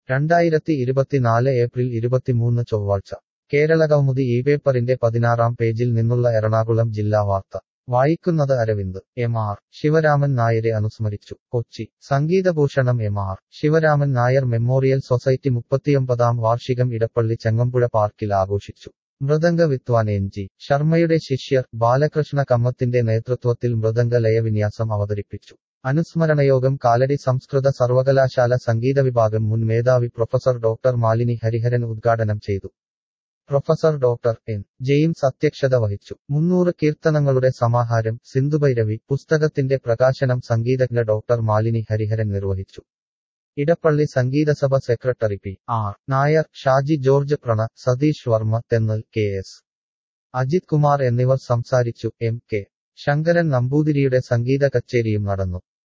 രണ്ടായിരത്തി ഇരുപത്തിനാല് ഏപ്രിൽ ഇരുപത്തിമൂന്ന് ചൊവ്വാഴ്ച കേരള കൗമുദി ഈ പേപ്പറിന്റെ പതിനാറാം പേജിൽ നിന്നുള്ള എറണാകുളം ജില്ലാ വാർത്ത വായിക്കുന്നത് അരവിന്ദ് എം ആർ ശിവരാമൻ നായരെ അനുസ്മരിച്ചു കൊച്ചി സംഗീതഭൂഷണം M R Sivaraman Nair memorial society മുപ്പത്തിയൊമ്പതാം വാർഷികം ഇടപ്പള്ളി ചങ്ങമ്പുഴ പാർക്കിൽ ആഘോഷിച്ചു മൃദംഗ വിദ്വാൻ എൻ ജി ശർമ്മയുടെ ശിഷ്യർ ബാലകൃഷ്ണ കമ്മത്തിന്റെ നേതൃത്വത്തിൽ മൃദംഗ ലയവിന്യാസം അവതരിപ്പിച്ചു അനുസ്മരണയോഗം കാലടി സംസ്കൃത സർവകലാശാല സംഗീത വിഭാഗം മുൻ മേധാവി പ്രൊഫസർ ഡോക്ടർ മാലിനി ഹരിഹരൻ ഉദ്ഘാടനം ചെയ്തു പ്രൊഫസർ ഡോക്ടർ എൻ ജെയിംസ് അധ്യക്ഷത വഹിച്ചു മുന്നൂറ് കീർത്തനങ്ങളുടെ സമാഹാരം സിന്ധുഭൈരവി പുസ്തകത്തിന്റെ പ്രകാശനം സംഗീതജ്ഞ ഡോക്ടർ മാലിനി ഹരിഹരൻ നിർവഹിച്ചു ഇടപ്പള്ളി സംഗീതസഭ secretary P R Nair Shaji George പ്രണ സതീഷ് വർമ്മ തെന്നൽ കെ എസ് അജിത് കുമാർ എന്നിവർ സംസാരിച്ചു എം കെ ശങ്കരൻ നമ്പൂതിരിയുടെ സംഗീത കച്ചേരിയും നടന്നു